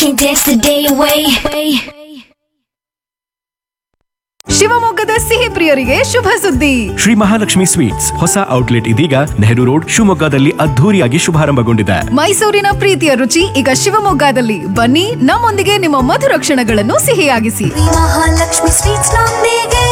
Can't dance the day away. ಶಿವಮೊಗ್ಗದ ಸಿಹಿ ಪ್ರಿಯರಿಗೆ ಶುಭ ಸುದ್ದಿ ಶ್ರೀ ಮಹಾಲಕ್ಷ್ಮಿ ಸ್ವೀಟ್ಸ್ ಹೊಸ ಔಟ್ಲೆಟ್ ಇದೀಗ ನೆಹರು ರೋಡ್ ಶಿವಮೊಗ್ಗದಲ್ಲಿ ಅದ್ಧೂರಿಯಾಗಿ ಶುಭಾರಂಭಗೊಂಡಿದೆ ಮೈಸೂರಿನ ಪ್ರೀತಿಯ ರುಚಿ ಈಗ ಶಿವಮೊಗ್ಗದಲ್ಲಿ ಬನ್ನಿ ನಮ್ಮೊಂದಿಗೆ ನಿಮ್ಮ ಮಧುರ ಕ್ಷಣಗಳನ್ನು ಸಿಹಿಯಾಗಿಸಿ ಮಹಾಲಕ್ಷ್ಮಿ ಸ್ವೀಟ್ಸ್ ನೊಂದಿಗೆ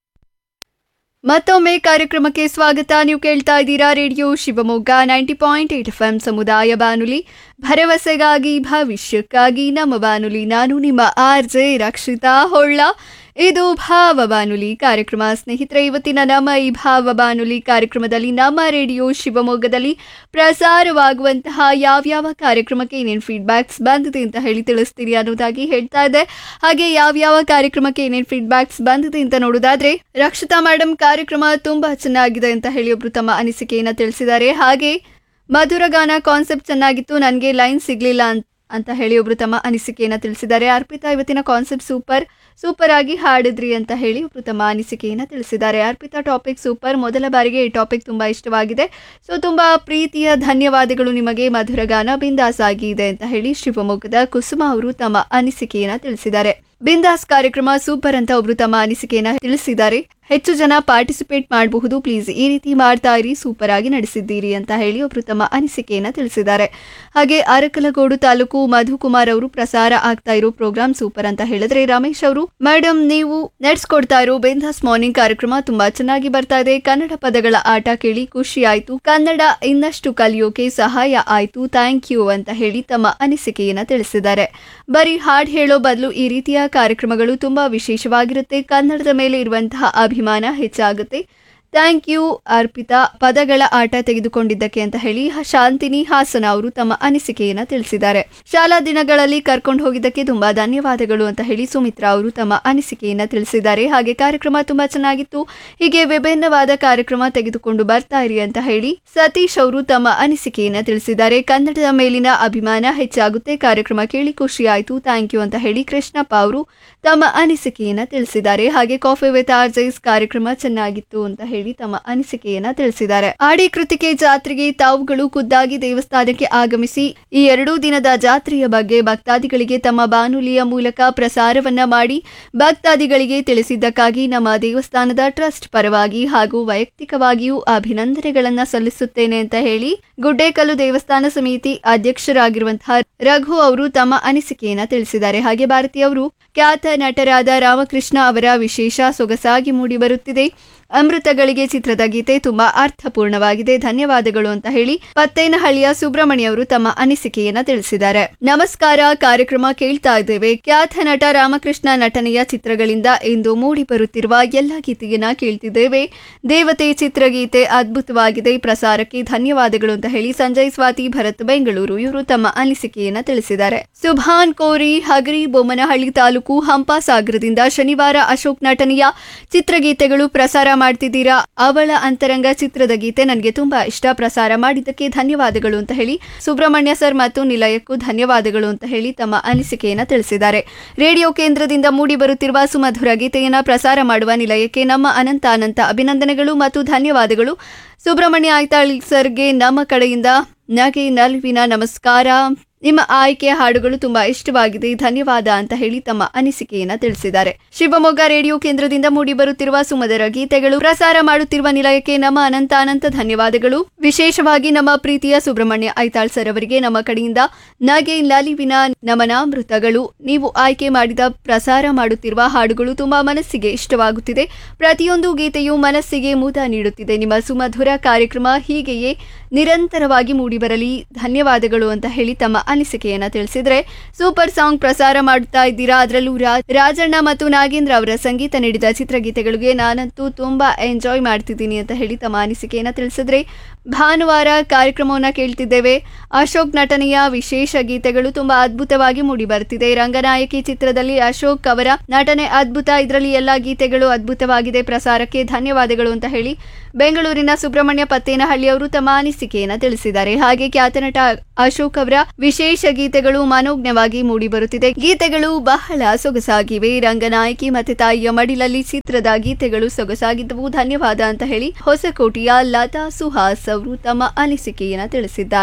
ಮತ್ತೊಮ್ಮೆ ಕಾರ್ಯಕ್ರಮಕ್ಕೆ ಸ್ವಾಗತ ನೀವು ಕೇಳ್ತಾ ಇದ್ದೀರಾ radio Shivamogga ninety point eight F M ಸಮುದಾಯ ಬಾನುಲಿ ಭರವಸೆಗಾಗಿ ಭವಿಷ್ಯಕ್ಕಾಗಿ ನಮ್ಮ ಬಾನುಲಿ ನಾನು ನಿಮ್ಮ ಆರ್ ಜೆ ರಕ್ಷಿತಾ ಹೊಳ್ಳ ಇದು ಭಾವ ಬಾನುಲಿ ಕಾರ್ಯಕ್ರಮ ಸ್ನೇಹಿತರೆ ಇವತ್ತಿನ ನಮ್ಮ ಈ ಭಾವ ಬಾನುಲಿ ಕಾರ್ಯಕ್ರಮದಲ್ಲಿ ನಮ್ಮ ರೇಡಿಯೋ ಶಿವಮೊಗ್ಗದಲ್ಲಿ ಪ್ರಸಾರವಾಗುವಂತಹ ಯಾವ್ಯಾವ ಕಾರ್ಯಕ್ರಮಕ್ಕೆ ಏನೇನು ಫೀಡ್ಬ್ಯಾಕ್ಸ್ ಬಂದಿದೆ ಅಂತ ಹೇಳಿ ತಿಳಿಸ್ತೀರಿ ಅನ್ನೋದಾಗಿ ಹೇಳ್ತಾ ಇದೆ ಹಾಗೆ ಯಾವ್ಯಾವ ಕಾರ್ಯಕ್ರಮಕ್ಕೆ ಏನೇನು ಫೀಡ್ಬ್ಯಾಕ್ಸ್ ಬಂದಿದೆ ಅಂತ ನೋಡೋದಾದ್ರೆ ರಕ್ಷಿತಾ ಮೇಡಮ್ ಕಾರ್ಯಕ್ರಮ ತುಂಬಾ ಚೆನ್ನಾಗಿದೆ ಅಂತ ಹೇಳಿ ಒಬ್ರು ತಮ್ಮ ಅನಿಸಿಕೆಯನ್ನ ತಿಳಿಸಿದ್ದಾರೆ ಹಾಗೆ ಮಧುರಗಾನ ಕಾನ್ಸೆಪ್ಟ್ ಚೆನ್ನಾಗಿತ್ತು ನನಗೆ ಲೈನ್ ಸಿಗ್ಲಿಲ್ಲ ಅಂತ ಅಂತ ಹೇಳಿ ಒಬ್ರು ತಮ್ಮ ಅನಿಸಿಕೆಯನ್ನ ತಿಳಿಸಿದ್ದಾರೆ ಅರ್ಪಿತಾ ಇವತ್ತಿನ ಕಾನ್ಸೆಪ್ಟ್ ಸೂಪರ್ ಸೂಪರ್ ಆಗಿ ಹಾಡಿದ್ರಿ ಅಂತ ಹೇಳಿ ಒಬ್ರು ತಮ್ಮ ಅನಿಸಿಕೆಯನ್ನ ತಿಳಿಸಿದ್ದಾರೆ ಅರ್ಪಿತಾ ಟಾಪಿಕ್ ಸೂಪರ್ ಮೊದಲ ಬಾರಿಗೆ ಈ ಟಾಪಿಕ್ ತುಂಬಾ ಇಷ್ಟವಾಗಿದೆ ಸೊ ತುಂಬಾ ಪ್ರೀತಿಯ ಧನ್ಯವಾದಗಳು ನಿಮಗೆ ಮಧುರಗಾನ ಬಿಂದಾಸ್ ಆಗಿದೆ ಅಂತ ಹೇಳಿ ಶಿವಮೊಗ್ಗದ ಕುಸುಮ ಅವರು ತಮ್ಮ ಅನಿಸಿಕೆಯನ್ನ ತಿಳಿಸಿದ್ದಾರೆ ಬಿಂದಾಸ್ ಕಾರ್ಯಕ್ರಮ ಸೂಪರ್ ಅಂತ ಒಬ್ರು ತಮ್ಮ ಅನಿಸಿಕೆಯನ್ನ ತಿಳಿಸಿದ್ದಾರೆ ಹೆಚ್ಚು ಜನ ಪಾರ್ಟಿಸಿಪೇಟ್ ಮಾಡಬಹುದು ಪ್ಲೀಸ್ ಈ ರೀತಿ ಮಾಡ್ತಾ ಇರಿ ಸೂಪರ್ ಆಗಿ ನಡೆಸಿದ್ದೀರಿ ಅಂತ ಹೇಳಿ ಒಬ್ರು ತಮ್ಮ ಅನಿಸಿಕೆಯನ್ನ ತಿಳಿಸಿದ್ದಾರೆ ಹಾಗೆ ಅರಕಲಗೋಡು ತಾಲೂಕು ಮಧುಕುಮಾರ್ ಅವರು ಪ್ರಸಾರ ಆಗ್ತಾ ಇರೋ ಪ್ರೋಗ್ರಾಮ್ ಸೂಪರ್ ಅಂತ ಹೇಳಿದ್ರೆ ರಮೇಶ್ ಅವರು ಮೇಡಮ್ ನೀವು ನಡೆಸ್ಕೊಡ್ತಾ ಇರೋ ಬಿಂದಾಸ್ ಮಾರ್ನಿಂಗ್ ಕಾರ್ಯಕ್ರಮ ತುಂಬಾ ಚೆನ್ನಾಗಿ ಬರ್ತಾ ಇದೆ ಕನ್ನಡ ಪದಗಳ ಆಟ ಕೇಳಿ ಖುಷಿ ಆಯ್ತು ಕನ್ನಡ ಇನ್ನಷ್ಟು ಕಲಿಯೋಕೆ ಸಹಾಯ ಆಯ್ತು ಥ್ಯಾಂಕ್ ಯು ಅಂತ ಹೇಳಿ ತಮ್ಮ ಅನಿಸಿಕೆಯನ್ನ ತಿಳಿಸಿದ್ದಾರೆ ಬರೀ ಹಾಡ್ ಹೇಳೋ ಬದಲು ಈ ರೀತಿಯ ಕಾರ್ಯಕ್ರಮಗಳು ತುಂಬಾ ವಿಶೇಷವಾಗಿರುತ್ತೆ ಕನ್ನಡದ ಮೇಲೆ ಇರುವಂತಹ ಅಭಿಮಾನ ಹೆಚ್ಚಾಗುತ್ತೆ ಥ್ಯಾಂಕ್ ಯು ಅರ್ಪಿತಾ ಪದಗಳ ಆಟ ತೆಗೆದುಕೊಂಡಿದ್ದಕ್ಕೆ ಅಂತ ಹೇಳಿ ಹ- ಶಾಂತಿನಿ ಹಾಸನ ಅವರು ತಮ್ಮ ಅನಿಸಿಕೆಯನ್ನ ತಿಳಿಸಿದ್ದಾರೆ ಶಾಲಾ ದಿನಗಳಲ್ಲಿ ಕರ್ಕೊಂಡು ಹೋಗಿದ್ದಕ್ಕೆ ತುಂಬಾ ಧನ್ಯವಾದಗಳು ಅಂತ ಹೇಳಿ ಸುಮಿತ್ರಾ ಅವರು ತಮ್ಮ ಅನಿಸಿಕೆಯನ್ನ ತಿಳಿಸಿದ್ದಾರೆ ಹಾಗೆ ಕಾರ್ಯಕ್ರಮ ತುಂಬಾ ಚೆನ್ನಾಗಿತ್ತು ಹೀಗೆ ವಿಭಿನ್ನವಾದ ಕಾರ್ಯಕ್ರಮ ತೆಗೆದುಕೊಂಡು ಬರ್ತಾ ಇರಿ ಅಂತ ಹೇಳಿ ಸತೀಶ್ ಅವರು ತಮ್ಮ ಅನಿಸಿಕೆಯನ್ನ ತಿಳಿಸಿದ್ದಾರೆ ಕನ್ನಡದ ಮೇಲಿನ ಅಭಿಮಾನ ಹೆಚ್ಚಾಗುತ್ತೆ ಕಾರ್ಯಕ್ರಮ ಕೇಳಿ ಖುಷಿ ಆಯ್ತು ಥ್ಯಾಂಕ್ ಯು ಅಂತ ಹೇಳಿ ಕೃಷ್ಣಪ್ಪ ಅವರು ತಮ್ಮ ಅನಿಸಿಕೆಯನ್ನ ತಿಳಿಸಿದ್ದಾರೆ ಹಾಗೆ ಕಾಫಿ ವಿತ್ ಆರ್ಜೈಸ್ ಕಾರ್ಯಕ್ರಮ ಚೆನ್ನಾಗಿತ್ತು ಅಂತ ಹೇಳಿ ತಮ್ಮ ಅನಿಸಿಕೆಯನ್ನ ತಿಳಿಸಿದ್ದಾರೆ ಆಡಿ ಕೃತಿಕೆ ಜಾತ್ರೆಗೆ ತಾವುಗಳು ಖುದ್ದಾಗಿ ದೇವಸ್ಥಾನಕ್ಕೆ ಆಗಮಿಸಿ ಈ ಎರಡೂ ದಿನದ ಜಾತ್ರೆಯ ಬಗ್ಗೆ ಭಕ್ತಾದಿಗಳಿಗೆ ತಮ್ಮ ಬಾನುಲಿಯ ಮೂಲಕ ಪ್ರಸಾರವನ್ನ ಮಾಡಿ ಭಕ್ತಾದಿಗಳಿಗೆ ತಿಳಿಸಿದ್ದಕ್ಕಾಗಿ ನಮ್ಮ ದೇವಸ್ಥಾನದ ಟ್ರಸ್ಟ್ ಪರವಾಗಿ ಹಾಗೂ ವೈಯಕ್ತಿಕವಾಗಿಯೂ ಅಭಿನಂದನೆಗಳನ್ನ ಸಲ್ಲಿಸುತ್ತೇನೆ ಅಂತ ಹೇಳಿ ಗುಡ್ಡೇಕಲ್ಲು ದೇವಸ್ಥಾನ ಸಮಿತಿ ಅಧ್ಯಕ್ಷರಾಗಿರುವಂತಹ ರಘು ಅವರು ತಮ್ಮ ಅನಿಸಿಕೆಯನ್ನ ತಿಳಿಸಿದ್ದಾರೆ ಹಾಗೆ ಭಾರತಿ ಅವರು ಖ್ಯಾತ ನಟರಾದ ರಾಮಕೃಷ್ಣ ಅವರ ವಿಶೇಷ ಸೊಗಸಾಗಿ ಮೂಡಿ ಬರುತ್ತಿದೆ ಅಮೃತಗಳಿಗೆ ಚಿತ್ರದ ಗೀತೆ ತುಂಬಾ ಅರ್ಥಪೂರ್ಣವಾಗಿದೆ ಧನ್ಯವಾದಗಳು ಅಂತ ಹೇಳಿ ಪತ್ತೇನಹಳ್ಳಿಯ ಸುಬ್ರಹ್ಮಣ್ಯ ಅವರು ತಮ್ಮ ಅನಿಸಿಕೆಯನ್ನ ತಿಳಿಸಿದ್ದಾರೆ ನಮಸ್ಕಾರ ಕಾರ್ಯಕ್ರಮ ಕೇಳ್ತಾ ಇದ್ದೇವೆ ಖ್ಯಾತ ನಟ ರಾಮಕೃಷ್ಣ ನಟನೆಯ ಚಿತ್ರಗಳಿಂದ ಇಂದು ಮೂಡಿ ಬರುತ್ತಿರುವ ಎಲ್ಲ ಗೀತೆಯನ್ನ ಕೇಳ್ತಿದ್ದೇವೆ ದೇವತೆ ಚಿತ್ರಗೀತೆ ಅದ್ಭುತವಾಗಿದೆ ಪ್ರಸಾರಕ್ಕೆ ಧನ್ಯವಾದಗಳು ಅಂತ ಹೇಳಿ ಸಂಜಯ್ ಸ್ವಾತಿ ಭರತ್ ಬೆಂಗಳೂರು ಇವರು ತಮ್ಮ ಅನಿಸಿಕೆಯನ್ನ ತಿಳಿಸಿದ್ದಾರೆ ಸುಭಾನ್ ಕೋರಿ ಹಗರಿ ಬೊಮ್ಮನಹಳ್ಳಿ ತಾಲೂಕು ಹಂಪಾಸಾಗರದಿಂದ ಶನಿವಾರ ಅಶೋಕ್ ನಟನೆಯ ಚಿತ್ರಗೀತೆಗಳು ಪ್ರಸಾರ ಮಾಡ್ತಿದ್ದೀರಾ ಅವಳ ಅಂತರಂಗ ಚಿತ್ರದ ಗೀತೆ ನನಗೆ ತುಂಬಾ ಇಷ್ಟ ಪ್ರಸಾರ ಮಾಡಿದ್ದಕ್ಕೆ ಧನ್ಯವಾದಗಳು ಅಂತ ಹೇಳಿ ಸುಬ್ರಹ್ಮಣ್ಯ ಸರ್ ಮತ್ತು ನಿಲಯಕ್ಕೂ ಧನ್ಯವಾದಗಳು ಅಂತ ಹೇಳಿ ತಮ್ಮ ಅನಿಸಿಕೆಯನ್ನ ತಿಳಿಸಿದ್ದಾರೆ ರೇಡಿಯೋ ಕೇಂದ್ರದಿಂದ ಮೂಡಿ ಬರುತ್ತಿರುವ ಸುಮಧುರ ಗೀತೆಯನ್ನ ಪ್ರಸಾರ ಮಾಡುವ ನಿಲಯಕ್ಕೆ ನಮ್ಮ ಅನಂತ ಅನಂತ ಅಭಿನಂದನೆಗಳು ಮತ್ತು ಧನ್ಯವಾದಗಳು ಸುಬ್ರಹ್ಮಣ್ಯ ಆಯ್ತಾಳ್ ಸರ್ಗೆ ನಮ್ಮ ಕಡೆಯಿಂದ ನಗೆ ನಲ್ವಿನ ನಮಸ್ಕಾರ ನಿಮ್ಮ ಆಯ್ಕೆಯ ಹಾಡುಗಳು ತುಂಬಾ ಇಷ್ಟವಾಗಿದೆ ಧನ್ಯವಾದ ಅಂತ ಹೇಳಿ ತಮ್ಮ ಅನಿಸಿಕೆಯನ್ನ ತಿಳಿಸಿದ್ದಾರೆ ಶಿವಮೊಗ್ಗ ರೇಡಿಯೋ ಕೇಂದ್ರದಿಂದ ಮೂಡಿ ಬರುತ್ತಿರುವ ಸುಮಧುರ ಗೀತೆಗಳು ಪ್ರಸಾರ ಮಾಡುತ್ತಿರುವ ನಿಲಯಕ್ಕೆ ನಮ್ಮ ಅನಂತ ಅನಂತ ಧನ್ಯವಾದಗಳು ವಿಶೇಷವಾಗಿ ನಮ್ಮ ಪ್ರೀತಿಯ ಸುಬ್ರಹ್ಮಣ್ಯ ಐತಾಳ್ ಸರ್ ಅವರಿಗೆ ನಮ್ಮ ಕಡೆಯಿಂದ ನಗೆ ನಲಿವಿನ ನಮನಾಮೃತಗಳು ನೀವು ಆಯ್ಕೆ ಮಾಡಿದ ಪ್ರಸಾರ ಮಾಡುತ್ತಿರುವ ಹಾಡುಗಳು ತುಂಬಾ ಮನಸ್ಸಿಗೆ ಇಷ್ಟವಾಗುತ್ತಿದೆ ಪ್ರತಿಯೊಂದು ಗೀತೆಯು ಮನಸ್ಸಿಗೆ ಮುದ ನೀಡುತ್ತಿದೆ ನಿಮ್ಮ ಸುಮಧುರ ಕಾರ್ಯಕ್ರಮ ಹೀಗೆಯೇ ನಿರಂತರವಾಗಿ ಮೂಡಿಬರಲಿ ಧನ್ಯವಾದಗಳು ಅಂತ ಹೇಳಿ ತಮ್ಮ ಅನಿಸಿಕೆಯನ್ನ ತಿಳಿಸಿದ್ರೆ ಸೂಪರ್ ಸಾಂಗ್ ಪ್ರಸಾರ ಮಾಡುತ್ತಾ ಇದ್ದೀರಾ ಅದರಲ್ಲೂ ರಾ- ರಾಜಣ್ಣ ಮತ್ತು ನಾಗೇಂದ್ರ ಅವರ ಸಂಗೀತ ನೀಡಿದ ಚಿತ್ರಗೀತೆಗಳಿಗೆ ನಾನಂತೂ ತುಂಬಾ ಎಂಜಾಯ್ ಮಾಡ್ತಿದ್ದೀನಿ ಅಂತ ಹೇಳಿ ತಮ್ಮ ಅನಿಸಿಕೆಯನ್ನ ತಿಳಿಸಿದ್ರೆ ಭಾನುವಾರ ಕಾರ್ಯಕ್ರಮವನ್ನ ಕೇಳ್ತಿದ್ದೇವೆ ಅಶೋಕ್ ನಟನೆಯ ವಿಶೇಷ ಗೀತೆಗಳು ತುಂಬಾ ಅದ್ಭುತವಾಗಿ ಮೂಡಿ ಬರ್ತಿದೆ ರಂಗನಾಯಕಿ ಚಿತ್ರದಲ್ಲಿ ಅಶೋಕ್ ಅವರ ನಟನೆ ಅದ್ಭುತ ಇದರಲ್ಲಿ ಎಲ್ಲ ಗೀತೆಗಳು ಅದ್ಭುತವಾಗಿದೆ ಪ್ರಸಾರಕ್ಕೆ ಧನ್ಯವಾದಗಳು ಅಂತ ಹೇಳಿ ಬೆಂಗಳೂರಿನ ಸುಬ್ರಹ್ಮಣ್ಯ ಪತ್ತೇನಹಳ್ಳಿ ಅವರು ತಮ್ಮ ಅನಿಸಿಕೆಯನ್ನ ತಿಳಿಸಿದ್ದಾರೆ ಹಾಗೆ ಖ್ಯಾತ ನಟ ಅಶೋಕ್ ಅವರ ವಿಶೇಷ ಗೀತೆಗಳು ಮನೋಜ್ಞವಾಗಿ ಮೂಡಿ ಬರುತ್ತಿದೆ ಗೀತೆಗಳು ಬಹಳ ಸೊಗಸಾಗಿವೆ ರಂಗನಾಯಕಿ ಮತ್ತೆ ತಾಯಿಯ ಮಡಿಲಲ್ಲಿ ಚಿತ್ರದ ಗೀತೆಗಳು ಸೊಗಸಾಗಿದ್ದವು ಧನ್ಯವಾದ ಅಂತ ಹೇಳಿ ಹೊಸಕೋಟೆಯ ಲತಾ ಸುಹಾಸ್ ಅವರು ತಮ್ಮ ಅನಿಸಿಕೆಯನ್ನ ತಿಳಿಸಿದ್ದಾರೆ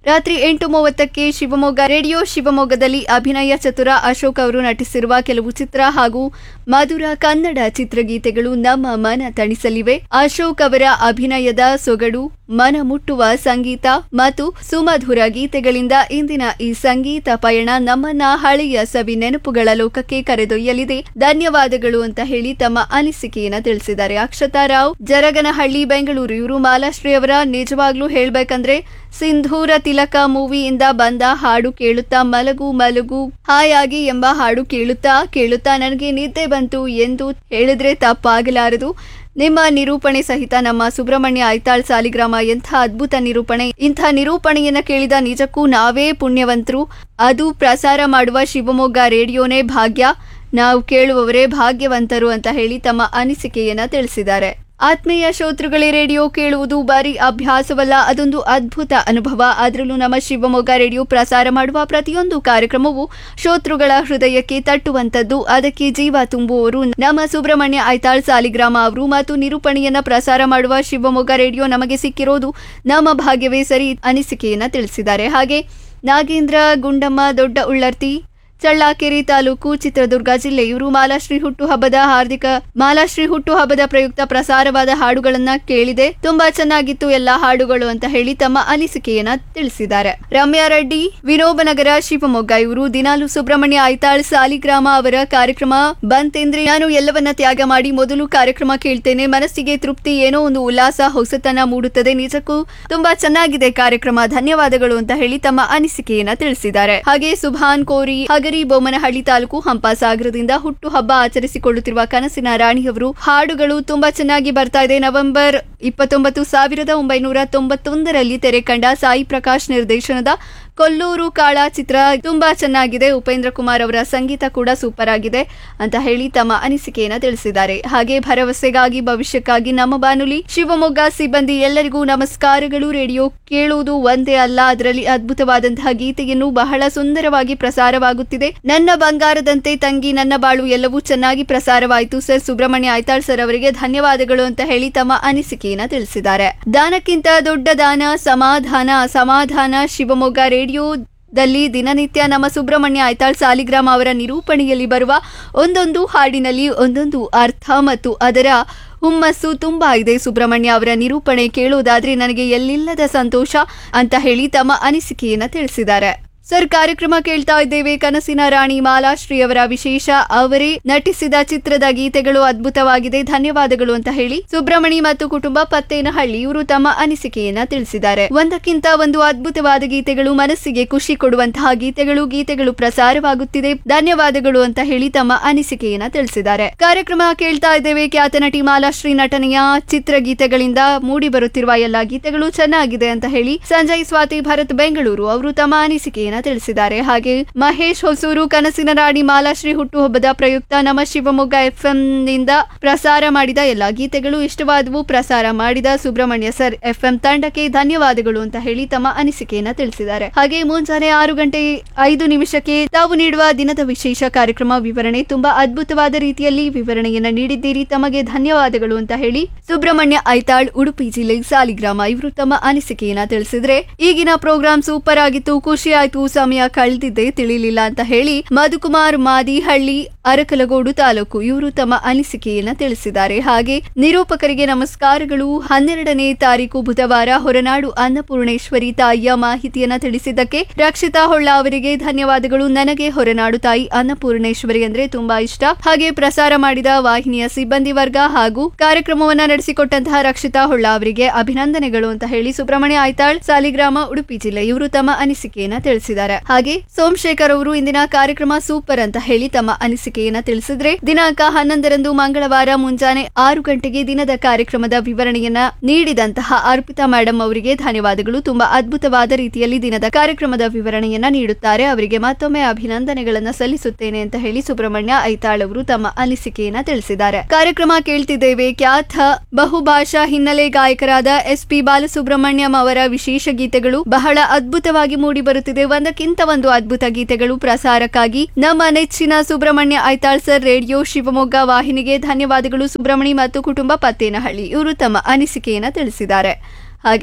ರಾತ್ರಿ ಎಂಟು ಮೂವತ್ತಕ್ಕೆ ಶಿವಮೊಗ್ಗ ರೇಡಿಯೋ ಶಿವಮೊಗ್ಗದಲ್ಲಿ ಅಭಿನಯ ಚತುರ ಅಶೋಕ್ ಅವರು ನಟಿಸಿರುವ ಕೆಲವು ಚಿತ್ರ ಹಾಗೂ ಮಧುರ ಕನ್ನಡ ಚಿತ್ರಗೀತೆಗಳು ನಮ್ಮ ಮನ ತಣಿಸಲಿವೆ ಅಶೋಕ್ ಅವರ ಅಭಿನಯದ ಸೊಗಡು ಮನ ಮುಟ್ಟುವ ಸಂಗೀತ ಮತ್ತು ಸುಮಧುರ ಗೀತೆಗಳಿಂದ ಇಂದಿನ ಈ ಸಂಗೀತ ಪಯಣ ನಮ್ಮನ್ನ ಹಳೆಯ ಸವಿ ನೆನಪುಗಳ ಲೋಕಕ್ಕೆ ಕರೆದೊಯ್ಯಲಿದೆ ಧನ್ಯವಾದಗಳು ಅಂತ ಹೇಳಿ ತಮ್ಮ ಅನಿಸಿಕೆಯನ್ನ ತಿಳಿಸಿದ್ದಾರೆ ಅಕ್ಷತಾ ರಾವ್ ಜರಗನಹಳ್ಳಿ ಬೆಂಗಳೂರು ಇವರು ಮಾಲಾಶ್ರೀ ಅವರ ನಿಜವಾಗ್ಲೂ ಹೇಳ್ಬೇಕಂದ್ರೆ ಸಿಂಧೂರ ತಿಲಕ ಮೂವಿಯಿಂದ ಬಂದ ಹಾಡು ಕೇಳುತ್ತಾ ಮಲಗು ಮಲಗು ಹಾಯಾಗಿ ಎಂಬ ಹಾಡು ಕೇಳುತ್ತಾ ಕೇಳುತ್ತಾ ನನಗೆ ನಿದ್ದೆ ಬಂತು ಎಂದು ಹೇಳಿದ್ರೆ ತಪ್ಪಾಗಲಾರದು ನಿಮ್ಮ ನಿರೂಪಣೆ ಸಹಿತ ನಮ್ಮ ಸುಬ್ರಹ್ಮಣ್ಯ ಐತಾಳ್ ಸಾಲಿಗ್ರಾಮ ಎಂಥ ಅದ್ಭುತ ನಿರೂಪಣೆ ಇಂಥ ನಿರೂಪಣೆಯನ್ನ ಕೇಳಿದ ನಿಜಕ್ಕೂ ನಾವೇ ಪುಣ್ಯವಂತರು ಅದು ಪ್ರಸಾರ ಮಾಡುವ ಶಿವಮೊಗ್ಗ ರೇಡಿಯೋನೇ ಭಾಗ್ಯ ನಾವು ಕೇಳುವವರೇ ಭಾಗ್ಯವಂತರು ಅಂತ ಹೇಳಿ ತಮ್ಮ ಅನಿಸಿಕೆಯನ್ನ ತಿಳಿಸಿದ್ದಾರೆ ಆತ್ಮೀಯ ಶ್ರೋತೃಗಳೇ ರೇಡಿಯೋ ಕೇಳುವುದು ಬಾರಿ ಅಭ್ಯಾಸವಲ್ಲ ಅದೊಂದು ಅದ್ಭುತ ಅನುಭವ ಅದರಲ್ಲೂ ನಮ್ಮ ಶಿವಮೊಗ್ಗ ರೇಡಿಯೋ ಪ್ರಸಾರ ಮಾಡುವ ಪ್ರತಿಯೊಂದು ಕಾರ್ಯಕ್ರಮವು ಶ್ರೋತೃಗಳ ಹೃದಯಕ್ಕೆ ತಟ್ಟುವಂತದ್ದು ಅದಕ್ಕೆ ಜೀವ ತುಂಬುವವರು ನಮ್ಮ ಸುಬ್ರಹ್ಮಣ್ಯ ಐತಾಳ್ ಸಾಲಿಗ್ರಾಮ ಅವರು ಮತ್ತು ನಿರೂಪಣೆಯನ್ನ ಪ್ರಸಾರ ಮಾಡುವ ಶಿವಮೊಗ್ಗ ರೇಡಿಯೋ ನಮಗೆ ಸಿಕ್ಕಿರೋದು ನಮ್ಮ ಭಾಗ್ಯವೇ ಸರಿ ಅನಿಸಿಕೆಯನ್ನ ತಿಳಿಸಿದ್ದಾರೆ ಹಾಗೆ ನಾಗೇಂದ್ರ ಗುಂಡಮ್ಮ ದೊಡ್ಡ ಉಳ್ಳರ್ತಿ ಚಳ್ಳಾಕೆರೆ ತಾಲೂಕು ಚಿತ್ರದುರ್ಗ ಜಿಲ್ಲೆ ಇವರು ಮಾಲಾಶ್ರೀ ಹುಟ್ಟುಹಬ್ಬದ ಹಾರ್ದಿಕ ಮಾಲಾಶ್ರೀ ಹುಟ್ಟುಹಬ್ಬದ ಪ್ರಯುಕ್ತ ಪ್ರಸಾರವಾದ ಹಾಡುಗಳನ್ನ ಕೇಳಿದೆ ತುಂಬಾ ಚೆನ್ನಾಗಿತ್ತು ಎಲ್ಲಾ ಹಾಡುಗಳು ಅಂತ ಹೇಳಿ ತಮ್ಮ ಅನಿಸಿಕೆಯನ್ನ ತಿಳಿಸಿದ್ದಾರೆ ರಮ್ಯಾ ರೆಡ್ಡಿ ವಿನೋಬನಗರ ಶಿವಮೊಗ್ಗ ಇವರು ದಿನಾಲು ಸುಬ್ರಹ್ಮಣ್ಯ ಐತಾಳ್ ಸಾಲಿಗ್ರಾಮ ಅವರ ಕಾರ್ಯಕ್ರಮ ಬಂತೆಂದ್ರೆ ನಾನು ಎಲ್ಲವನ್ನ ತ್ಯಾಗ ಮಾಡಿ ಮೊದಲು ಕಾರ್ಯಕ್ರಮ ಕೇಳ್ತೇನೆ ಮನಸ್ಸಿಗೆ ತೃಪ್ತಿ ಏನೋ ಒಂದು ಉಲ್ಲಾಸ ಹೊಸತನ ಮೂಡುತ್ತದೆ ನಿಜಕ್ಕೂ ತುಂಬಾ ಚೆನ್ನಾಗಿದೆ ಕಾರ್ಯಕ್ರಮ ಧನ್ಯವಾದಗಳು ಅಂತ ಹೇಳಿ ತಮ್ಮ ಅನಿಸಿಕೆಯನ್ನ ತಿಳಿಸಿದ್ದಾರೆ ಹಾಗೆ ಸುಭಾನ್ ಕೋರಿ ಹಗರಿ ಬೊಮ್ಮನಹಳ್ಳಿ ತಾಲೂಕು ಹಂಪಾಸಾಗರದಿಂದ ಹುಟ್ಟುಹಬ್ಬ ಆಚರಿಸಿಕೊಳ್ಳುತ್ತಿರುವ ಕನಸಿನ ರಾಣಿಯವರು ಹಾಡುಗಳು ತುಂಬಾ ಚೆನ್ನಾಗಿ ಬರ್ತಾ ಇದೆ ನವೆಂಬರ್ ಇಪ್ಪತ್ತೊಂಬತ್ತು ಸಾವಿರದ ಒಂಬೈನೂರ ತೊಂಬತ್ತೊಂದರಲ್ಲಿ ತೆರೆ ಕಂಡ ಸಾಯಿ ಪ್ರಕಾಶ್ ನಿರ್ದೇಶನದ ಕೊಲ್ಲೂರು ಕಾಳ ಚಿತ್ರ ತುಂಬಾ ಚೆನ್ನಾಗಿದೆ ಉಪೇಂದ್ರ ಕುಮಾರ್ ಅವರ ಸಂಗೀತ ಕೂಡ ಸೂಪರ್ ಆಗಿದೆ ಅಂತ ಹೇಳಿ ತಮ್ಮ ಅನಿಸಿಕೆಯನ್ನ ತಿಳಿಸಿದ್ದಾರೆ ಹಾಗೆ ಭರವಸೆಗಾಗಿ ಭವಿಷ್ಯಕ್ಕಾಗಿ ನಮ್ಮ ಬಾನುಲಿ ಶಿವಮೊಗ್ಗ ಸಿಬ್ಬಂದಿ ಎಲ್ಲರಿಗೂ ನಮಸ್ಕಾರಗಳು ರೇಡಿಯೋ ಕೇಳುವುದು ಒಂದೇ ಅಲ್ಲ ಅದರಲ್ಲಿ ಅದ್ಭುತವಾದಂತಹ ಗೀತೆಯನ್ನು ಬಹಳ ಸುಂದರವಾಗಿ ಪ್ರಸಾರವಾಗುತ್ತಿದೆ ನನ್ನ ಬಂಗಾರದಂತೆ ತಂಗಿ ನನ್ನ ಬಾಳು ಎಲ್ಲವೂ ಚೆನ್ನಾಗಿ ಪ್ರಸಾರವಾಯಿತು ಸರ್ ಸುಬ್ರಹ್ಮಣ್ಯ ಐತಾಳ್ ಸರ್ ಅವರಿಗೆ ಧನ್ಯವಾದಗಳು ಅಂತ ಹೇಳಿ ತಮ್ಮ ಅನಿಸಿಕೆಯನ್ನ ತಿಳಿಸಿದ್ದಾರೆ ದಾನಕ್ಕಿಂತ ದೊಡ್ಡ ದಾನ ಸಮಾಧಾನ ಸಮಾಧಾನ ಶಿವಮೊಗ್ಗ ರೇಡಿಯೋದಲ್ಲಿ ದಿನನಿತ್ಯ ನಮ್ಮ ಸುಬ್ರಹ್ಮಣ್ಯ ಐತಾಳ್ ಸಾಲಿಗ್ರಾಮ ಅವರ ನಿರೂಪಣೆಯಲ್ಲಿ ಬರುವ ಒಂದೊಂದು ಹಾಡಿನಲ್ಲಿ ಒಂದೊಂದು ಅರ್ಥ ಮತ್ತು ಅದರ ಹುಮ್ಮಸ್ಸು ತುಂಬಾ ಇದೆ ಸುಬ್ರಹ್ಮಣ್ಯ ಅವರ ನಿರೂಪಣೆ ಕೇಳೋದಾದ್ರೆ ನನಗೆ ಎಲ್ಲಿಲ್ಲದ ಸಂತೋಷ ಅಂತ ಹೇಳಿ ತಮ್ಮ ಅನಿಸಿಕೆಯನ್ನ ತಿಳಿಸಿದ್ದಾರೆ ಸರ್ ಕಾರ್ಯಕ್ರಮ ಕೇಳ್ತಾ ಇದ್ದೇವೆ ಕನಸಿನ ರಾಣಿ ಮಾಲಾಶ್ರೀ ಅವರ ವಿಶೇಷ ಅವರೇ ನಟಿಸಿದ ಚಿತ್ರದ ಗೀತೆಗಳು ಅದ್ಭುತವಾಗಿದೆ ಧನ್ಯವಾದಗಳು ಅಂತ ಹೇಳಿ ಸುಬ್ರಹ್ಮಣಿ ಮತ್ತು ಕುಟುಂಬ ಪತ್ತೇನಹಳ್ಳಿ ಇವರು ತಮ್ಮ ಅನಿಸಿಕೆಯನ್ನ ತಿಳಿಸಿದ್ದಾರೆ ಒಂದಕ್ಕಿಂತ ಒಂದು ಅದ್ಭುತವಾದ ಗೀತೆಗಳು ಮನಸ್ಸಿಗೆ ಖುಷಿ ಕೊಡುವಂತಹ ಗೀತೆಗಳು ಗೀತೆಗಳು ಪ್ರಸಾರವಾಗುತ್ತಿದೆ ಧನ್ಯವಾದಗಳು ಅಂತ ಹೇಳಿ ತಮ್ಮ ಅನಿಸಿಕೆಯನ್ನ ತಿಳಿಸಿದ್ದಾರೆ ಕಾರ್ಯಕ್ರಮ ಕೇಳ್ತಾ ಇದ್ದೇವೆ ಖ್ಯಾತ ನಟಿ ಮಾಲಾಶ್ರೀ ನಟನೆಯ ಚಿತ್ರಗೀತೆಗಳಿಂದ ಮೂಡಿ ಬರುತ್ತಿರುವ ಎಲ್ಲಾ ಗೀತೆಗಳು ಚೆನ್ನಾಗಿದೆ ಅಂತ ಹೇಳಿ ಸಂಜಯ್ ಸ್ವಾತಿ ಭರತ್ ಬೆಂಗಳೂರು ಅವರು ತಮ್ಮ ಅನಿಸಿಕೆಯನ್ನ ತಿಳಿಸಿದ್ದಾರೆ ಹಾಗೆ ಮಹೇಶ್ ಹೊಸೂರು ಕನಸಿನ ರಾಣಿ ಮಾಲಾಶ್ರೀ ಹುಟ್ಟುಹಬ್ಬದ ಪ್ರಯುಕ್ತ ನಮ್ಮ ಶಿವಮೊಗ್ಗ ಎಫ್ಎಂ ನಿಂದ ಪ್ರಸಾರ ಮಾಡಿದ ಎಲ್ಲಾ ಗೀತೆಗಳು ಇಷ್ಟವಾದವು ಪ್ರಸಾರ ಮಾಡಿದ ಸುಬ್ರಹ್ಮಣ್ಯ ಸರ್ ಎಫ್ಎಂ ತಂಡಕ್ಕೆ ಧನ್ಯವಾದಗಳು ಅಂತ ಹೇಳಿ ತಮ್ಮ ಅನಿಸಿಕೆಯನ್ನ ತಿಳಿಸಿದ್ದಾರೆ ಹಾಗೆ ಮುಂಜಾನೆ ಆರು ಗಂಟೆ ಐದು ನಿಮಿಷಕ್ಕೆ ತಾವು ನೀಡುವ ದಿನದ ವಿಶೇಷ ಕಾರ್ಯಕ್ರಮ ವಿವರಣೆ ತುಂಬಾ ಅದ್ಭುತವಾದ ರೀತಿಯಲ್ಲಿ ವಿವರಣೆಯನ್ನ ನೀಡಿದ್ದೀರಿ ತಮಗೆ ಧನ್ಯವಾದಗಳು ಅಂತ ಹೇಳಿ ಸುಬ್ರಹ್ಮಣ್ಯ ಐತಾಳ್ ಉಡುಪಿ ಜಿಲ್ಲೆ ಸಾಲಿಗ್ರಾಮ ಇವರು ತಮ್ಮ ಅನಿಸಿಕೆಯನ್ನ ತಿಳಿಸಿದ್ರೆ ಈಗಿನ ಪ್ರೋಗ್ರಾಂ ಸೂಪರ್ ಆಗಿತ್ತು ಖುಷಿ ಆಯ್ತು ಸಮಯ ಕಳೆದಿದ್ದೆ ತಿಳಿಲಿಲ್ಲ ಅಂತ ಹೇಳಿ ಮಧುಕುಮಾರ್ ಮಾದಿಹಳ್ಳಿ ಅರಕಲಗೋಡು ತಾಲೂಕು ಇವರು ತಮ್ಮ ಅನಿಸಿಕೆಯನ್ನ ತಿಳಿಸಿದ್ದಾರೆ ಹಾಗೆ ನಿರೂಪಕರಿಗೆ ನಮಸ್ಕಾರಗಳು ಹನ್ನೆರಡನೇ ತಾರೀಕು ಬುಧವಾರ ಹೊರನಾಡು ಅನ್ನಪೂರ್ಣೇಶ್ವರಿ ತಾಯಿಯ ಮಾಹಿತಿಯನ್ನ ತಿಳಿಸಿದ್ದಕ್ಕೆ ರಕ್ಷಿತಾ ಹೊಳ್ಳ ಅವರಿಗೆ ಧನ್ಯವಾದಗಳು ನನಗೆ ಹೊರನಾಡು ತಾಯಿ ಅನ್ನಪೂರ್ಣೇಶ್ವರಿ ಅಂದ್ರೆ ತುಂಬಾ ಇಷ್ಟ ಹಾಗೆ ಪ್ರಸಾರ ಮಾಡಿದ ವಾಹಿನಿಯ ಸಿಬ್ಬಂದಿ ವರ್ಗ ಹಾಗೂ ಕಾರ್ಯಕ್ರಮವನ್ನ ನಡೆಸಿಕೊಟ್ಟಂತಹ ರಕ್ಷಿತಾ ಹೊಳ್ಳ ಅವರಿಗೆ ಅಭಿನಂದನೆಗಳು ಅಂತ ಹೇಳಿ ಸುಬ್ರಹ್ಮಣ್ಯ ಐತಾಳ್ ಸಾಲಿಗ್ರಾಮ ಉಡುಪಿ ಜಿಲ್ಲೆ ಇವರು ತಮ್ಮ ಅನಿಸಿಕೆಯನ್ನ ತಿಳಿಸಿದ್ದಾರೆ ಹಾಗೆ ಸೋಮಶೇಖರ್ ಅವರು ಇಂದಿನ ಕಾರ್ಯಕ್ರಮ ಸೂಪರ್ ಅಂತ ಹೇಳಿ ತಮ್ಮ ಅನಿಸಿಕೆಯನ್ನ ತಿಳಿಸಿದ್ರೆ ದಿನಾಂಕ ಹನ್ನೊಂದರಂದು ಮಂಗಳವಾರ ಮುಂಜಾನೆ ಆರು ಗಂಟೆಗೆ ದಿನದ ಕಾರ್ಯಕ್ರಮದ ವಿವರಣೆಯನ್ನ ನೀಡಿದಂತಹ ಅರ್ಪಿತಾ ಮೇಡಮ್ ಅವರಿಗೆ ಧನ್ಯವಾದಗಳು ತುಂಬಾ ಅದ್ಭುತವಾದ ರೀತಿಯಲ್ಲಿ ದಿನದ ಕಾರ್ಯಕ್ರಮದ ವಿವರಣೆಯನ್ನ ನೀಡುತ್ತಾರೆ ಅವರಿಗೆ ಮತ್ತೊಮ್ಮೆ ಅಭಿನಂದನೆಗಳನ್ನ ಸಲ್ಲಿಸುತ್ತೇನೆ ಅಂತ ಹೇಳಿ ಸುಬ್ರಹ್ಮಣ್ಯ ಐತಾಳ್ ಅವರು ತಮ್ಮ ಅನಿಸಿಕೆಯನ್ನ ತಿಳಿಸಿದ್ದಾರೆ ಕಾರ್ಯಕ್ರಮ ಕೇಳ್ತಿದ್ದೇವೆ ಖ್ಯಾತ ಬಹುಭಾಷಾ ಹಿನ್ನೆಲೆ ಗಾಯಕರಾದ ಎಸ್ ಪಿ ಬಾಲಸುಬ್ರಹ್ಮಣ್ಯಂ ಅವರ ವಿಶೇಷ ಗೀತೆಗಳು ಬಹಳ ಅದ್ಭುತವಾಗಿ ಮೂಡಿ ಬರುತ್ತಿದೆ ಒಂದಕ್ಕಿಂತ ಒಂದು ಅದ್ಭುತ ಗೀತೆಗಳು ಪ್ರಸಾರಕ್ಕಾಗಿ ನಮ್ಮ ನೆಚ್ಚಿನ ಸುಬ್ರಹ್ಮಣ್ಯ ಐತಾಳ್ ಸರ್ ರೇಡಿಯೋ ಶಿವಮೊಗ್ಗ ವಾಹಿನಿಗೆ ಧನ್ಯವಾದಗಳು ಸುಬ್ರಹ್ಮಣಿ ಮತ್ತು ಕುಟುಂಬ ಪತ್ತೇನಹಳ್ಳಿ ಇವರು ತಮ್ಮ ಅನಿಸಿಕೆಯನ್ನ ತಿಳಿಸಿದ್ದಾರೆ ಹಾಗೆ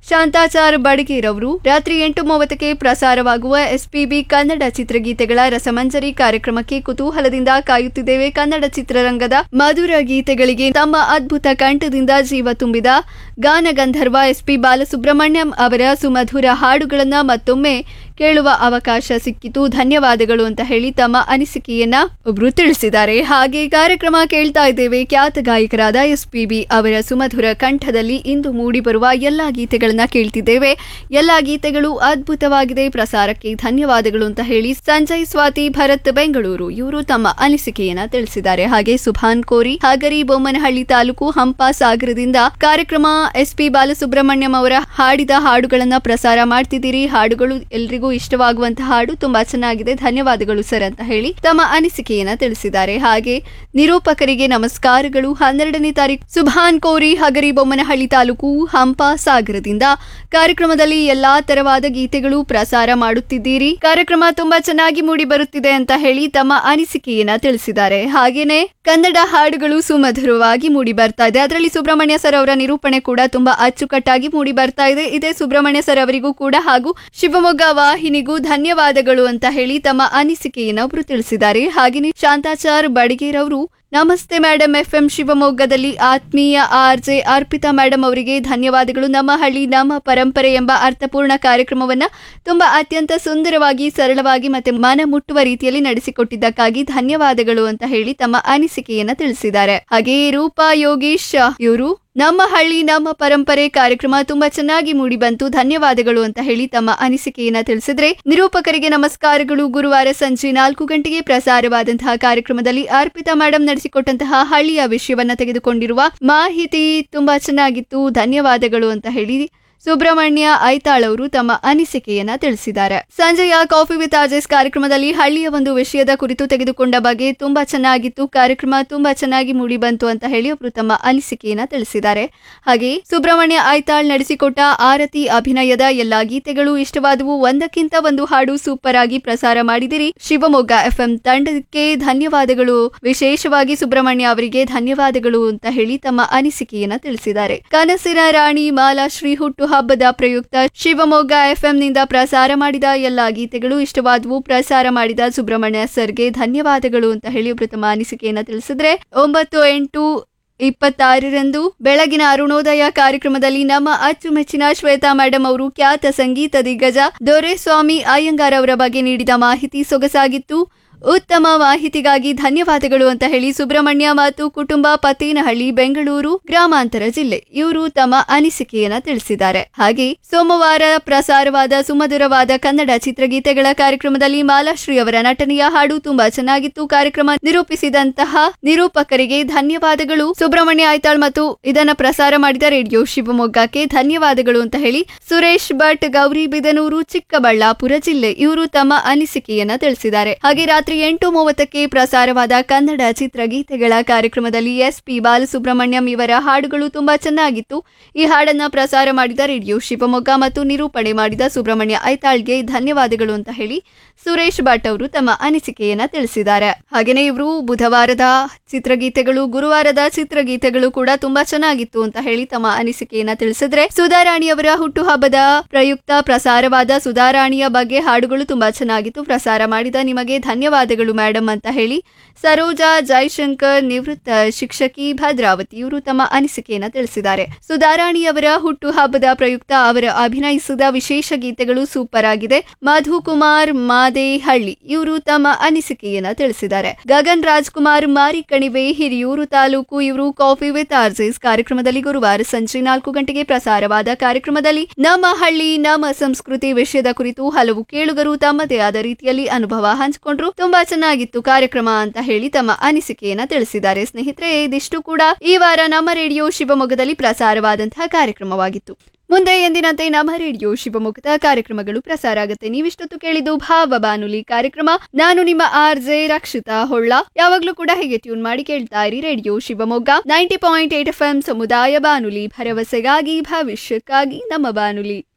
ಶಾಂತಾಚಾರ್ ಬಡಗೇರವರು ರಾತ್ರಿ ಎಂಟು ಮೂವತ್ತಕ್ಕೆ ಪ್ರಸಾರವಾಗುವ ಎಸ್ಪಿಬಿ ಕನ್ನಡ ಚಿತ್ರಗೀತೆಗಳ ರಸಮಂಜರಿ ಕಾರ್ಯಕ್ರಮಕ್ಕೆ ಕುತೂಹಲದಿಂದ ಕಾಯುತ್ತಿದ್ದೇವೆ ಕನ್ನಡ ಚಿತ್ರರಂಗದ ಮಧುರ ಗೀತೆಗಳಿಗೆ ತಮ್ಮ ಅದ್ಭುತ ಕಂಠದಿಂದ ಜೀವ ತುಂಬಿದ ಗಾನಗಂಧರ್ವ ಎಸ್ಪಿ ಬಾಲಸುಬ್ರಹ್ಮಣ್ಯಂ ಅವರ ಸುಮಧುರ ಹಾಡುಗಳನ್ನ ಮತ್ತೊಮ್ಮೆ ಕೇಳುವ ಅವಕಾಶ ಸಿಕ್ಕಿತು ಧನ್ಯವಾದಗಳು ಅಂತ ಹೇಳಿ ತಮ್ಮ ಅನಿಸಿಕೆಯನ್ನ ಒಬ್ರು ತಿಳಿಸಿದ್ದಾರೆ ಹಾಗೆ ಕಾರ್ಯಕ್ರಮ ಕೇಳ್ತಾ ಇದ್ದೇವೆ ಖ್ಯಾತ ಗಾಯಕರಾದ ಎಸ್ ಪಿ ಬಿ ಅವರ ಸುಮಧುರ ಕಂಠದಲ್ಲಿ ಇಂದು ಮೂಡಿಬರುವ ಎಲ್ಲಾ ಗೀತೆಗಳನ್ನ ಕೇಳ್ತಿದ್ದೇವೆ ಎಲ್ಲಾ ಗೀತೆಗಳು ಅದ್ಭುತವಾಗಿದೆ ಪ್ರಸಾರಕ್ಕೆ ಧನ್ಯವಾದಗಳು ಅಂತ ಹೇಳಿ ಸಂಜಯ್ ಸ್ವಾತಿ ಭರತ್ ಬೆಂಗಳೂರು ಇವರು ತಮ್ಮ ಅನಿಸಿಕೆಯನ್ನ ತಿಳಿಸಿದ್ದಾರೆ ಹಾಗೆ ಸುಭಾನ್ ಕೋರಿ ಹಾಗರಿ ಬೊಮ್ಮನಹಳ್ಳಿ ತಾಲೂಕು ಹಂಪ ಸಾಗರದಿಂದ ಕಾರ್ಯಕ್ರಮ ಎಸ್ ಪಿ ಬಾಲಸುಬ್ರಹ್ಮಣ್ಯಂ ಅವರ ಹಾಡಿದ ಹಾಡುಗಳನ್ನ ಪ್ರಸಾರ ಮಾಡ್ತಿದ್ದೀರಿ ಹಾಡುಗಳು ಎಲ್ರಿಗೂ ಇಷ್ಟವಾಗುವಂತಹ ಹಾಡು ತುಂಬಾ ಚೆನ್ನಾಗಿದೆ ಧನ್ಯವಾದಗಳು ಸರ್ ಅಂತ ಹೇಳಿ ತಮ್ಮ ಅನಿಸಿಕೆಯನ್ನ ತಿಳಿಸಿದ್ದಾರೆ ಹಾಗೆ ನಿರೂಪಕರಿಗೆ ನಮಸ್ಕಾರಗಳು ಹನ್ನೆರಡನೇ ತಾರೀಕು ಸುಭಾನ್ ಕೋರಿ ಹಗರಿ ಬೊಮ್ಮನಹಳ್ಳಿ ತಾಲೂಕು ಹಂಪ ಸಾಗರದಿಂದ ಕಾರ್ಯಕ್ರಮದಲ್ಲಿ ಎಲ್ಲಾ ತರವಾದ ಗೀತೆಗಳು ಪ್ರಸಾರ ಮಾಡುತ್ತಿದ್ದೀರಿ ಕಾರ್ಯಕ್ರಮ ತುಂಬಾ ಚೆನ್ನಾಗಿ ಮೂಡಿ ಬರುತ್ತಿದೆ ಅಂತ ಹೇಳಿ ತಮ್ಮ ಅನಿಸಿಕೆಯನ್ನ ತಿಳಿಸಿದ್ದಾರೆ ಹಾಗೇನೆ ಕನ್ನಡ ಹಾಡುಗಳು ಸುಮಧುರವಾಗಿ ಮೂಡಿ ಬರ್ತಾ ಇದೆ ಅದರಲ್ಲಿ ಸುಬ್ರಹ್ಮಣ್ಯ ಸರ್ ಅವರ ನಿರೂಪಣೆ ಕೂಡ ತುಂಬಾ ಅಚ್ಚುಕಟ್ಟಾಗಿ ಮೂಡಿ ಬರ್ತಾ ಇದೆ ಇದೇ ಸುಬ್ರಹ್ಮಣ್ಯ ಸರ್ ಅವರಿಗೂ ಕೂಡ ಹಾಗೂ ಶಿವಮೊಗ್ಗ ವಾಹಿನಿಗೂ ಧನ್ಯವಾದಗಳು ಅಂತ ಹೇಳಿ ತಮ್ಮ ಅನಿಸಿಕೆಯನ್ನ ಅವರು ತಿಳಿಸಿದ್ದಾರೆ ಹಾಗೆಯೇ ಶಾಂತಾಚಾರ್ ಬಡಿಗೇರವರು ನಮಸ್ತೆ ಮೇಡಮ್ ಎಫ್ ಎಂ ಶಿವಮೊಗ್ಗದಲ್ಲಿ ಆತ್ಮೀಯ ಆರ್ ಜೆ ಅರ್ಪಿತಾ ಮೇಡಮ್ ಅವರಿಗೆ ಧನ್ಯವಾದಗಳು ನಮ್ಮ ಹಳ್ಳಿ ನಮ್ಮ ಪರಂಪರೆ ಎಂಬ ಅರ್ಥಪೂರ್ಣ ಕಾರ್ಯಕ್ರಮವನ್ನ ತುಂಬಾ ಅತ್ಯಂತ ಸುಂದರವಾಗಿ ಸರಳವಾಗಿ ಮತ್ತೆ ಮನ ಮುಟ್ಟುವ ರೀತಿಯಲ್ಲಿ ನಡೆಸಿಕೊಟ್ಟಿದ್ದಕ್ಕಾಗಿ ಧನ್ಯವಾದಗಳು ಅಂತ ಹೇಳಿ ತಮ್ಮ ಅನಿಸಿಕೆಯನ್ನ ತಿಳಿಸಿದ್ದಾರೆ ಹಾಗೆ ರೂಪಾ ಯೋಗೇಶ್ ಇವರು ನಮ್ಮ ಹಳ್ಳಿ ನಮ್ಮ ಪರಂಪರೆ ಕಾರ್ಯಕ್ರಮ ತುಂಬಾ ಚೆನ್ನಾಗಿ ಮೂಡಿ ಬಂತು ಧನ್ಯವಾದಗಳು ಅಂತ ಹೇಳಿ ತಮ್ಮ ಅನಿಸಿಕೆಯನ್ನ ತಿಳಿಸಿದ್ರೆ ನಿರೂಪಕರಿಗೆ ನಮಸ್ಕಾರಗಳು ಗುರುವಾರ ಸಂಜೆ ನಾಲ್ಕು ಗಂಟೆಗೆ ಪ್ರಸಾರವಾದಂತಹ ಕಾರ್ಯಕ್ರಮದಲ್ಲಿ ಅರ್ಪಿತಾ ಮೇಡಮ್ ನಡೆಸಿಕೊಟ್ಟಂತಹ ಹಳ್ಳಿಯ ವಿಷಯವನ್ನ ತೆಗೆದುಕೊಂಡಿರುವ ಮಾಹಿತಿ ತುಂಬಾ ಚೆನ್ನಾಗಿತ್ತು ಧನ್ಯವಾದಗಳು ಅಂತ ಹೇಳಿ ಸುಬ್ರಹ್ಮಣ್ಯ ಐತಾಳ್ ಅವರು ತಮ್ಮ ಅನಿಸಿಕೆಯನ್ನ ತಿಳಿಸಿದ್ದಾರೆ ಸಂಜೆಯ ಕಾಫಿ ವಿತ್ ಆಜೆಸ್ ಕಾರ್ಯಕ್ರಮದಲ್ಲಿ ಹಳ್ಳಿಯ ಒಂದು ವಿಷಯದ ಕುರಿತು ತೆಗೆದುಕೊಂಡ ಬಗ್ಗೆ ತುಂಬಾ ಚೆನ್ನಾಗಿತ್ತು ಕಾರ್ಯಕ್ರಮ ತುಂಬಾ ಚೆನ್ನಾಗಿ ಮೂಡಿ ಬಂತು ಅಂತ ಹೇಳಿ ಅವರು ತಮ್ಮ ಅನಿಸಿಕೆಯನ್ನ ತಿಳಿಸಿದ್ದಾರೆ ಹಾಗೆ ಸುಬ್ರಹ್ಮಣ್ಯ ಐತಾಳ್ ನಡೆಸಿಕೊಟ್ಟ ಆರತಿ ಅಭಿನಯದ ಎಲ್ಲಾ ಗೀತೆಗಳು ಇಷ್ಟವಾದವು ಒಂದಕ್ಕಿಂತ ಒಂದು ಹಾಡು ಸೂಪರ್ ಆಗಿ ಪ್ರಸಾರ ಮಾಡಿದಿರಿ ಶಿವಮೊಗ್ಗ ಎಫ್ಎಂ ತಂಡಕ್ಕೆ ಧನ್ಯವಾದಗಳು ವಿಶೇಷವಾಗಿ ಸುಬ್ರಹ್ಮಣ್ಯ ಅವರಿಗೆ ಧನ್ಯವಾದಗಳು ಅಂತ ಹೇಳಿ ತಮ್ಮ ಅನಿಸಿಕೆಯನ್ನ ತಿಳಿಸಿದ್ದಾರೆ ಕನಸಿನ ರಾಣಿ ಮಾಲಾಶ್ರೀ ಹುಟ್ಟು ಹಬ್ಬದ ಪ್ರಯುಕ್ತ ಶಿವಮೊಗ್ಗ ಎಫ್ಎಂನಿಂದ ಪ್ರಸಾರ ಮಾಡಿದ ಎಲ್ಲಾ ಗೀತೆಗಳು ಇಷ್ಟವಾದವು ಪ್ರಸಾರ ಮಾಡಿದ ಸುಬ್ರಹ್ಮಣ್ಯ ಸರ್ಗೆ ಧನ್ಯವಾದಗಳು ಅಂತ ಹೇಳಿ ಒಬ್ರು ತಮ್ಮ ಅನಿಸಿಕೆಯನ್ನ ತಿಳಿಸಿದ್ರೆ ಒಂಬತ್ತು ಎಂಟು ಇಪ್ಪತ್ತಾರರಂದು ಬೆಳಗಿನ ಅರುಣೋದಯ ಕಾರ್ಯಕ್ರಮದಲ್ಲಿ ನಮ್ಮ ಅಚ್ಚುಮೆಚ್ಚಿನ ಶ್ವೇತಾ ಮೇಡಮ್ ಅವರು ಖ್ಯಾತ ಸಂಗೀತ ದಿಗ್ಗಜ ದೊರೆಸ್ವಾಮಿ ಅಯ್ಯಂಗಾರ್ ಅವರ ಬಗ್ಗೆ ನೀಡಿದ ಮಾಹಿತಿ ಸೊಗಸಾಗಿತ್ತು ಉತ್ತಮ ಮಾಹಿತಿಗಾಗಿ ಧನ್ಯವಾದಗಳು ಅಂತ ಹೇಳಿ ಸುಬ್ರಹ್ಮಣ್ಯ ಮತ್ತು ಕುಟುಂಬ ಪತೇನಹಳ್ಳಿ ಬೆಂಗಳೂರು ಗ್ರಾಮಾಂತರ ಜಿಲ್ಲೆ ಇವರು ತಮ್ಮ ಅನಿಸಿಕೆಯನ್ನ ತಿಳಿಸಿದ್ದಾರೆ ಹಾಗೆ ಸೋಮವಾರ ಪ್ರಸಾರವಾದ ಸುಮಧುರವಾದ ಕನ್ನಡ ಚಿತ್ರಗೀತೆಗಳ ಕಾರ್ಯಕ್ರಮದಲ್ಲಿ ಮಾಲಾಶ್ರೀ ಅವರ ನಟನೆಯ ಹಾಡು ತುಂಬಾ ಚೆನ್ನಾಗಿತ್ತು ಕಾರ್ಯಕ್ರಮ ನಿರೂಪಿಸಿದಂತಹ ನಿರೂಪಕರಿಗೆ ಧನ್ಯವಾದಗಳು ಸುಬ್ರಹ್ಮಣ್ಯ ಐತಾಳ್ ಮತ್ತು ಇದನ್ನ ಪ್ರಸಾರ ಮಾಡಿದ ರೇಡಿಯೋ ಶಿವಮೊಗ್ಗಕ್ಕೆ ಧನ್ಯವಾದಗಳು ಅಂತ ಹೇಳಿ ಸುರೇಶ್ ಭಟ್ ಗೌರಿಬಿದನೂರು ಚಿಕ್ಕಬಳ್ಳಾಪುರ ಜಿಲ್ಲೆ ಇವರು ತಮ್ಮ ಅನಿಸಿಕೆಯನ್ನ ತಿಳಿಸಿದ್ದಾರೆ ಹಾಗೆ ರಾತ್ರಿ ಎಂಟು ಮೂವತ್ತಕ್ಕೆ ಪ್ರಸಾರವಾದ ಕನ್ನಡ ಚಿತ್ರಗೀತೆಗಳ ಕಾರ್ಯಕ್ರಮದಲ್ಲಿ ಎಸ್ ಪಿ ಬಾಲಸುಬ್ರಹ್ಮಣ್ಯಂ ಇವರ ಹಾಡುಗಳು ತುಂಬಾ ಚೆನ್ನಾಗಿತ್ತು ಈ ಹಾಡನ್ನ ಪ್ರಸಾರ ಮಾಡಿದ ರೇಡಿಯೋ ಶಿವಮೊಗ್ಗ ಮತ್ತು ನಿರೂಪಣೆ ಮಾಡಿದ ಸುಬ್ರಹ್ಮಣ್ಯ ಐತಾಳ್ಗೆ ಧನ್ಯವಾದಗಳು ಅಂತ ಹೇಳಿ ಸುರೇಶ್ ಭಟ್ ಅವರು ತಮ್ಮ ಅನಿಸಿಕೆಯನ್ನ ತಿಳಿಸಿದ್ದಾರೆ ಹಾಗೇನೆ ಇವರು ಬುಧವಾರದ ಚಿತ್ರಗೀತೆಗಳು ಗುರುವಾರದ ಚಿತ್ರಗೀತೆಗಳು ಕೂಡ ತುಂಬಾ ಚೆನ್ನಾಗಿತ್ತು ಅಂತ ಹೇಳಿ ತಮ್ಮ ಅನಿಸಿಕೆಯನ್ನ ತಿಳಿಸಿದ್ರೆ ಸುಧಾರಾಣಿ ಅವರ ಹುಟ್ಟುಹಬ್ಬದ ಪ್ರಯುಕ್ತ ಪ್ರಸಾರವಾದ ಸುಧಾರಾಣಿಯ ಬಗ್ಗೆ ಹಾಡುಗಳು ತುಂಬಾ ಚೆನ್ನಾಗಿತ್ತು ಪ್ರಸಾರ ಮಾಡಿದ ನಿಮಗೆ ಧನ್ಯವಾದಗಳು ಮೇಡಮ್ ಅಂತ ಹೇಳಿ ಸರೋಜಾ ಜೈಶಂಕರ್ ನಿವೃತ್ತ ಶಿಕ್ಷಕಿ ಭದ್ರಾವತಿ ಇವರು ತಮ್ಮ ಅನಿಸಿಕೆಯನ್ನ ತಿಳಿಸಿದ್ದಾರೆ ಸುಧಾರಾಣಿಯವರ ಹುಟ್ಟುಹಬ್ಬದ ಪ್ರಯುಕ್ತ ಅವರು ಅಭಿನಯಿಸಿದ ವಿಶೇಷ ಗೀತೆಗಳು ಸೂಪರ್ ಆಗಿದೆ ಮಧು ಕುಮಾರ್ ಮಾದೇಹಳ್ಳಿ ಇವರು ತಮ್ಮ ಅನಿಸಿಕೆಯನ್ನ ತಿಳಿಸಿದ್ದಾರೆ ಗಗನ್ ರಾಜ್ಕುಮಾರ್ ಮಾರಿಕಣಿವೆ ಹಿರಿಯೂರು ತಾಲೂಕು ಇವರು ಕಾಫಿ ವಿತ್ ಆರ್ಜೆಸ್ ಕಾರ್ಯಕ್ರಮದಲ್ಲಿ ಗುರುವಾರ ಸಂಜೆ ನಾಲ್ಕು ಗಂಟೆಗೆ ಪ್ರಸಾರವಾದ ಕಾರ್ಯಕ್ರಮದಲ್ಲಿ ನಮ್ಮ ಹಳ್ಳಿ ನಮ್ಮ ಸಂಸ್ಕೃತಿ ವಿಷಯದ ಕುರಿತು ಹಲವು ಕೇಳುಗರು ತಮ್ಮದೇ ಆದ ರೀತಿಯಲ್ಲಿ ಅನುಭವ ಹಂಚಿಕೊಂಡ್ರು ತುಂಬಾ ಚೆನ್ನಾಗಿತ್ತು ಕಾರ್ಯಕ್ರಮ ಅಂತ ಹೇಳಿ ತಮ್ಮ ಅನಿಸಿಕೆಯನ್ನ ತಿಳಿಸಿದ್ದಾರೆ ಸ್ನೇಹಿತರೆ ಇದಿಷ್ಟು ಕೂಡ ಈ ವಾರ ನಮ್ಮ ರೇಡಿಯೋ ಶಿವಮೊಗ್ಗದಲ್ಲಿ ಪ್ರಸಾರವಾದಂತಹ ಕಾರ್ಯಕ್ರಮವಾಗಿತ್ತು ಮುಂದೆ ಎಂದಿನಂತೆ ನಮ್ಮ ರೇಡಿಯೋ ಶಿವಮೊಗ್ಗದ ಕಾರ್ಯಕ್ರಮಗಳು ಪ್ರಸಾರ ಆಗುತ್ತೆ ನೀವಿಷ್ಟೊತ್ತು ಕೇಳಿದ್ದು ಭಾವ ಬಾನುಲಿ ಕಾರ್ಯಕ್ರಮ ನಾನು ನಿಮ್ಮ ಆರ್ ಜೆ ರಕ್ಷಿತಾ ಹೊಳ್ಳ ಯಾವಾಗ್ಲೂ ಕೂಡ ಹೇಗೆ ಟ್ಯೂನ್ ಮಾಡಿ ಕೇಳ್ತಾ ಇರಿ radio Shivamogga ninety point eight F M ಸಮುದಾಯ ಬಾನುಲಿ ಭರವಸೆಗಾಗಿ ಭವಿಷ್ಯಕ್ಕಾಗಿ ನಮ್ಮ ಬಾನುಲಿ